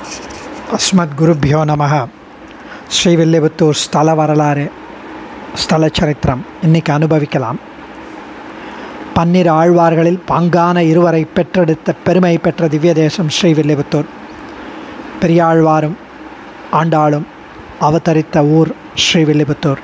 அஸ்மத்குருப்பியோ நம ஸ்ரீவில்லிபுத்தூர் ஸ்தல வரலாறு ஸ்தல சரித்திரம் இன்னைக்கு அனுபவிக்கலாம் பன்னிரு ஆழ்வார்களில் பாங்கான இருவரை பெற்றெடுத்த பெருமை பெற்ற திவ்ய தேசம் ஸ்ரீவில்லிபுத்தூர் பெரியாழ்வாரும் ஆண்டாளும் அவதரித்த ஊர் ஸ்ரீவில்லிபுத்தூர்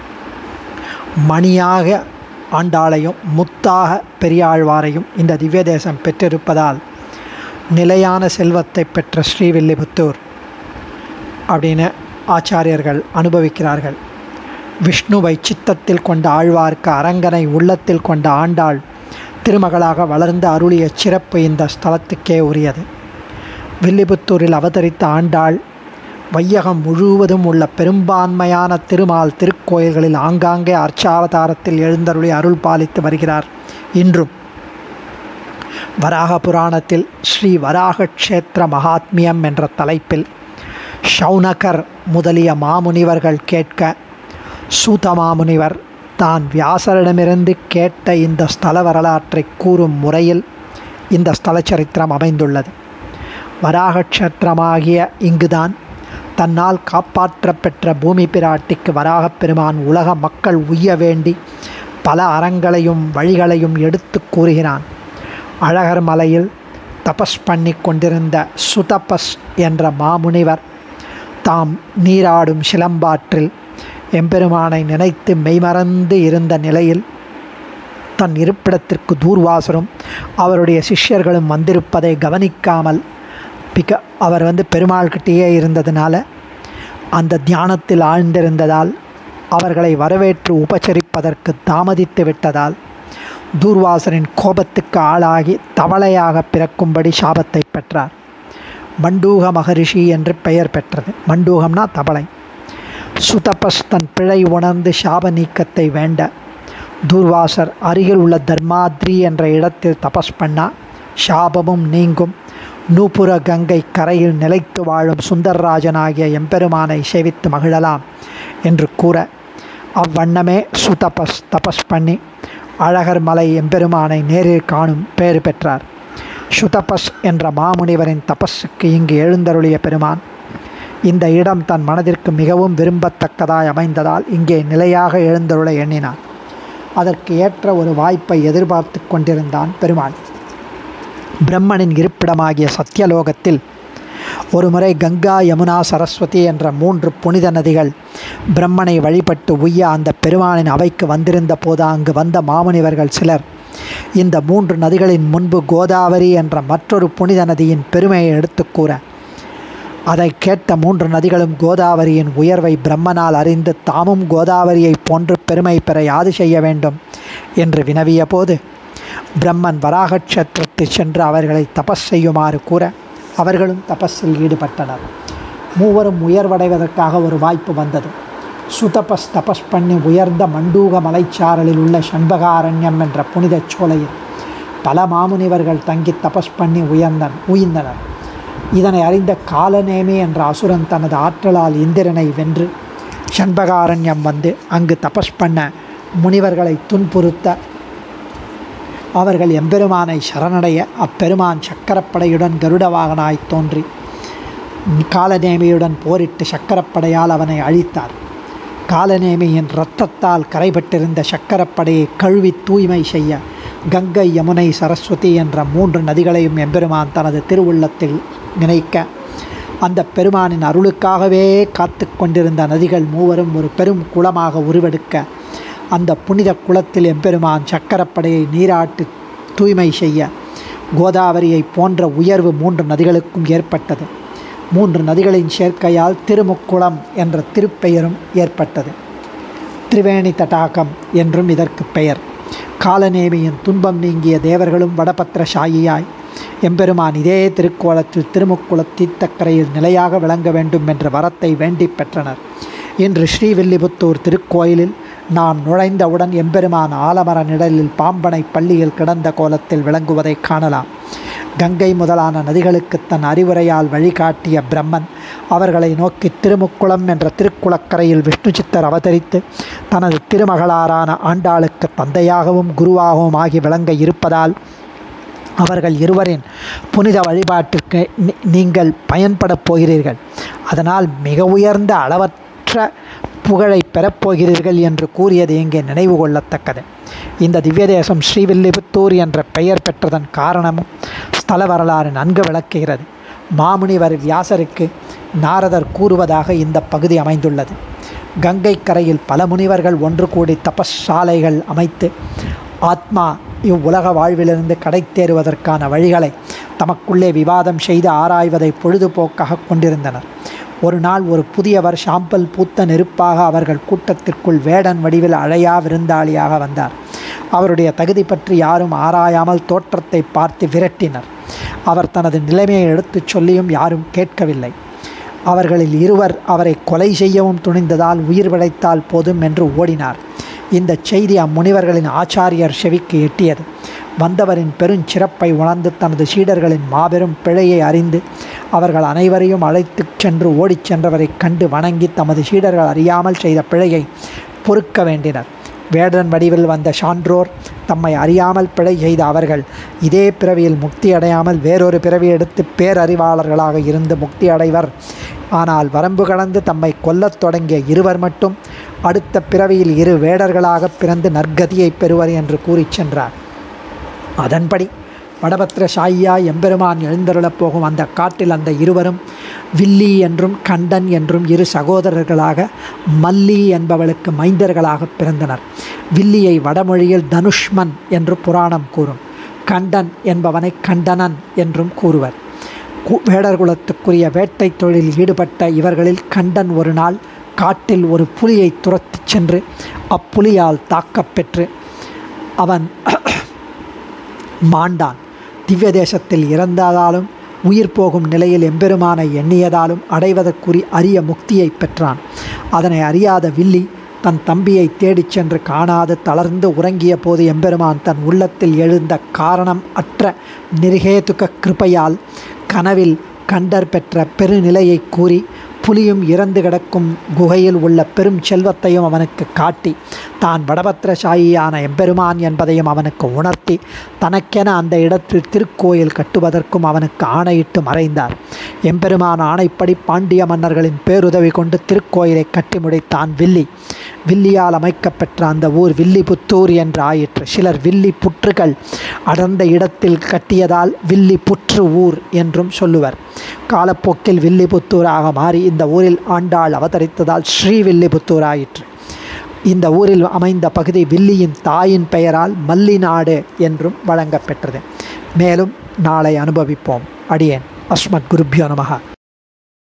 மணியாக ஆண்டாளையும் முத்தாக பெரியாழ்வாரையும் இந்த திவ்ய தேசம் பெற்றிருப்பதால் நிலையான செல்வத்தை பெற்ற ஸ்ரீவில்லிபுத்தூர் அப்படின்னு ஆச்சாரியர்கள் அனுபவிக்கிறார்கள் விஷ்ணுவை சித்தத்தில் கொண்ட ஆழ்வார்க்கு அரங்கனை உள்ளத்தில் கொண்ட ஆண்டாள் திருமகளாக வளர்ந்து அருளிய சிறப்பு இந்த ஸ்தலத்துக்கே உரியது வில்லிபுத்தூரில் அவதரித்த ஆண்டாள் வையகம் முழுவதும் உள்ள பெரும்பான்மையான திருமால் திருக்கோயில்களில் ஆங்காங்கே அர்ச்சாவதாரத்தில் எழுந்தருளி அருள் பாலித்து வருகிறார் இன்றும் வராக புராணத்தில் ஸ்ரீ வராக க்ஷேத்திர மகாத்மியம் என்ற தலைப்பில் ஷவுனகர் முதலிய மாமுனிவர்கள் கேட்க சூத மாமுனிவர் தான் வியாசரிடமிருந்து கேட்ட இந்த ஸ்தல வரலாற்றை கூறும் முறையில் இந்த ஸ்தல சரித்திரம் அமைந்துள்ளது வராக க்ஷேத்திரமாகிய இங்குதான் தன்னால் காப்பாற்றப்பெற்ற பூமி பிராட்டிக்கு வராகப் பெருமான் உலக மக்கள் உய்ய வேண்டி பல அறங்களையும் வழிகளையும் எடுத்து கூறுகிறான் அழகர் மலையில் தபஸ் பண்ணி கொண்டிருந்த சுதபஸ் என்ற மாமுனிவர் தாம் நீராடும் சிலம்பாற்றில் எம்பெருமானை நினைத்து மெய்மறந்து இருந்த நிலையில் தன் இருப்பிடத்திற்கு தூர்வாசரும் அவருடைய சிஷ்யர்களும் வந்திருப்பதை கவனிக்காமல் பிக அவர் வந்து பெருமாள்கிட்டேயே இருந்ததுனால அந்த தியானத்தில் ஆழ்ந்திருந்ததால் அவர்களை வரவேற்று உபச்சரிப்பதற்கு தாமதித்து விட்டதால் தூர்வாசரின் கோபத்துக்கு ஆளாகி தவளையாக பிறக்கும்படி சாபத்தை பெற்றார் மண்டூக மகரிஷி என்று பெயர் பெற்றது மண்டூகம்னா தவளை சுதபஸ் தன் பிழை உணர்ந்து சாப நீக்கத்தை வேண்ட தூர்வாசர் அருகில் உள்ள தர்மாத்ரி என்ற இடத்தில் தபஸ் பண்ணா சாபமும் நீங்கும் நூபுர கங்கை கரையில் நிலைத்து வாழும் சுந்தர்ராஜனாகிய எம்பெருமானை சேவித்து மகிழலாம் என்று கூற அவ்வண்ணமே சுதபஸ் தபஸ் பண்ணி அழகர் மலை எம்பெருமானை நேரில் காணும் பேறு பெற்றார் சுதபஸ் என்ற மாமுனிவரின் தபஸுக்கு இங்கு எழுந்தருளிய பெருமான் இந்த இடம் தன் மனதிற்கு மிகவும் விரும்பத்தக்கதாய் அமைந்ததால் இங்கே நிலையாக எழுந்தருள எண்ணினான் அதற்கு ஏற்ற ஒரு வாய்ப்பை எதிர்பார்த்து கொண்டிருந்தான் பெருமாள் பிரம்மனின் இருப்பிடமாகிய சத்தியலோகத்தில் ஒருமுறை கங்கா யமுனா சரஸ்வதி என்ற மூன்று புனித நதிகள் பிரம்மனை வழிபட்டு உய்ய அந்த பெருமானின் அவைக்கு வந்திருந்த போது அங்கு வந்த மாமுனிவர்கள் சிலர் இந்த மூன்று நதிகளின் முன்பு கோதாவரி என்ற மற்றொரு புனித நதியின் பெருமையை எடுத்து கூற அதை கேட்ட மூன்று நதிகளும் கோதாவரியின் உயர்வை பிரம்மனால் அறிந்து தாமும் கோதாவரியை போன்று பெருமை பெற யாது செய்ய வேண்டும் என்று வினவிய போது பிரம்மன் வராகக்ஷேத்திரத்தை சென்று அவர்களை தபஸ் செய்யுமாறு கூற அவர்களும் தபஸில் ஈடுபட்டனர் மூவரும் உயர்வடைவதற்காக ஒரு வாய்ப்பு வந்தது சுதபஸ் தபஸ் பண்ணி உயர்ந்த மண்டூக மலைச்சாரலில் உள்ள சண்பகாரண்யம் என்ற புனித சோலையில் பல மாமுனிவர்கள் தங்கி தபஸ் பண்ணி உயர்ந்தன் உயிர்ந்தனர் இதனை அறிந்த காலநேமி என்ற அசுரன் தனது ஆற்றலால் இந்திரனை வென்று சண்பகாரண்யம் வந்து அங்கு தபஸ் பண்ண முனிவர்களை துன்புறுத்த அவர்கள் எம்பெருமானை சரணடைய அப்பெருமான் சக்கரப்படையுடன் கருடவாகனாய் தோன்றி காலநேமியுடன் போரிட்டு சக்கரப்படையால் அவனை அழித்தார் காலநேமியின் இரத்தத்தால் கரைபட்டிருந்த சக்கரப்படையை கழுவி தூய்மை செய்ய கங்கை யமுனை சரஸ்வதி என்ற மூன்று நதிகளையும் எம்பெருமான் தனது திருவுள்ளத்தில் நினைக்க அந்த பெருமானின் அருளுக்காகவே காத்து கொண்டிருந்த நதிகள் மூவரும் ஒரு பெரும் குளமாக உருவெடுக்க அந்த புனித குளத்தில் எம்பெருமான் சக்கரப்படையை நீராட்டு தூய்மை செய்ய கோதாவரியை போன்ற உயர்வு மூன்று நதிகளுக்கும் ஏற்பட்டது மூன்று நதிகளின் சேர்க்கையால் திருமுக்குளம் என்ற திருப்பெயரும் ஏற்பட்டது திரிவேணி தடாகம் என்றும் இதற்கு பெயர் காலநேமியின் துன்பம் நீங்கிய தேவர்களும் வடபத்திர சாயியாய் எம்பெருமான் இதே திருக்கோலத்தில் திருமுக்குள தீர்த்தக்கரையில் நிலையாக விளங்க வேண்டும் என்ற வரத்தை வேண்டி பெற்றனர் இன்று ஸ்ரீவில்லிபுத்தூர் திருக்கோயிலில் நாம் நுழைந்தவுடன் எம்பெருமான் ஆலமர நிழலில் பாம்பனை பள்ளியில் கிடந்த கோலத்தில் விளங்குவதை காணலாம் கங்கை முதலான நதிகளுக்கு தன் அறிவுரையால் வழிகாட்டிய பிரம்மன் அவர்களை நோக்கி திருமுக்குளம் என்ற திருக்குளக்கரையில் விஷ்ணு சித்தர் அவதரித்து தனது திருமகளாரான ஆண்டாளுக்கு தந்தையாகவும் குருவாகவும் ஆகி விளங்க இருப்பதால் அவர்கள் இருவரின் புனித வழிபாட்டிற்கு நீ- நீங்கள் பயன்படப் போகிறீர்கள் அதனால் மிக உயர்ந்த அளவற்ற புகழை பெறப்போகிறீர்கள் என்று கூறியது இங்கே நினைவு கொள்ளத்தக்கது இந்த திவ்யதேசம் ஸ்ரீவில்லிபுத்தூர் என்ற பெயர் பெற்றதன் காரணமும் ஸ்தல வரலாறு நன்கு விளக்குகிறது மாமுனிவர் வியாசருக்கு நாரதர் கூறுவதாக இந்த பகுதி அமைந்துள்ளது கங்கை கரையில் பல முனிவர்கள் ஒன்று கூடி தபஸ்சாலைகள் அமைத்து ஆத்மா இவ்வுலக வாழ்விலிருந்து கடைத்தேறுவதற்கான வழிகளை தமக்குள்ளே விவாதம் செய்து ஆராய்வதை பொழுதுபோக்காக கொண்டிருந்தனர் ஒரு நாள் ஒரு புதியவர் ஷாம்பல் பூத்த நெருப்பாக அவர்கள் கூட்டத்திற்குள் வேடன் வடிவில் அழையா விருந்தாளியாக வந்தார் அவருடைய தகுதி பற்றி யாரும் ஆராயாமல் தோற்றத்தை பார்த்து விரட்டினர் அவர் தனது நிலைமையை எடுத்துச் சொல்லியும் யாரும் கேட்கவில்லை அவர்களில் இருவர் அவரை கொலை செய்யவும் துணிந்ததால் உயிர் பிழைத்தால் போதும் என்று ஓடினார் இந்த செய்தி அம்முனிவர்களின் ஆச்சாரியர் செவிக்கு எட்டியது வந்தவரின் பெருஞ்சிறப்பை உணர்ந்து தனது சீடர்களின் மாபெரும் பிழையை அறிந்து அவர்கள் அனைவரையும் அழைத்துச் சென்று ஓடிச் சென்றவரைக் கண்டு வணங்கி தமது சீடர்கள் அறியாமல் செய்த பிழையை பொறுக்க வேண்டினர் வேடன் வடிவில் வந்த சான்றோர் தம்மை அறியாமல் பிழை செய்த அவர்கள் இதே பிறவியில் முக்தி அடையாமல் வேறொரு பிறவி எடுத்து பேரறிவாளர்களாக இருந்து முக்தி அடைவர் ஆனால் வரம்பு கடந்து தம்மை கொல்லத் தொடங்கிய இருவர் மட்டும் அடுத்த பிறவியில் இரு வேடர்களாக பிறந்து நற்கதியை பெறுவர் என்று கூறிச் சென்றார் அதன்படி வடபத்திர சாயியா எம்பெருமான் எழுந்தருளப் போகும் அந்த காட்டில் அந்த இருவரும் வில்லி என்றும் கண்டன் என்றும் இரு சகோதரர்களாக மல்லி என்பவளுக்கு மைந்தர்களாக பிறந்தனர் வில்லியை வடமொழியில் தனுஷ்மன் என்று புராணம் கூறும் கண்டன் என்பவனை கண்டனன் என்றும் கூறுவர் கு- வேடர்குலத்துக்குரிய வேட்டை தொழிலில் ஈடுபட்ட இவர்களில் கண்டன் ஒரு நாள் காட்டில் ஒரு புலியை துரத்திச் சென்று அப்புலியால் தாக்கப் பெற்று அவன் மாண்டான் திவ்ய தேசத்தில் இறந்ததாலும் உயிர் போகும் நிலையில் எம்பெருமானை எண்ணியதாலும் அடைவதற்குரிய அரிய முக்தியை பெற்றான் அதனை அறியாத வில்லி தன் தம்பியை தேடிச் சென்று காணாது தளர்ந்து உறங்கிய போது எம்பெருமான் தன் உள்ளத்தில் எழுந்த காரணம் அற்ற நிர்ஹேதுக கிருபையால் கனவில் கண்டர் பெற்ற பெருநிலையை கூறி புலியும் இறந்து கிடக்கும் குகையில் உள்ள பெரும் செல்வத்தையும் அவனுக்கு காட்டி தான் வடபத்திரசாயியான எம்பெருமான் என்பதையும் அவனுக்கு உணர்த்தி தனக்கென அந்த இடத்தில் திருக்கோயில் கட்டுவதற்கும் அவனுக்கு ஆணையிட்டு மறைந்தார் எம்பெருமான் ஆணைப்படி பாண்டிய மன்னர்களின் பேருதவி கொண்டு திருக்கோயிலை கட்டி முடித்தான் வில்லி வில்லியால் அமைக்கப்பெற்ற அந்த ஊர் வில்லிபுத்தூர் என்று ஆயிற்று சிலர் வில்லி புற்றுகள் அடர்ந்த இடத்தில் கட்டியதால் வில்லி புற்று ஊர் என்றும் சொல்லுவர் காலப்போக்கில் வில்லிபுத்தூராக மாறி இந்த ஊரில் ஆண்டாள் அவதரித்ததால் ஸ்ரீ வில்லிபுத்தூர் ஆயிற்று இந்த ஊரில் அமைந்த பகுதி வில்லியின் தாயின் பெயரால் மல்லிநாடு என்றும் வழங்கப்பெற்றது மேலும் நாளை அனுபவிப்போம் அடியேன் அஸ்மத் குருபியோ நமகா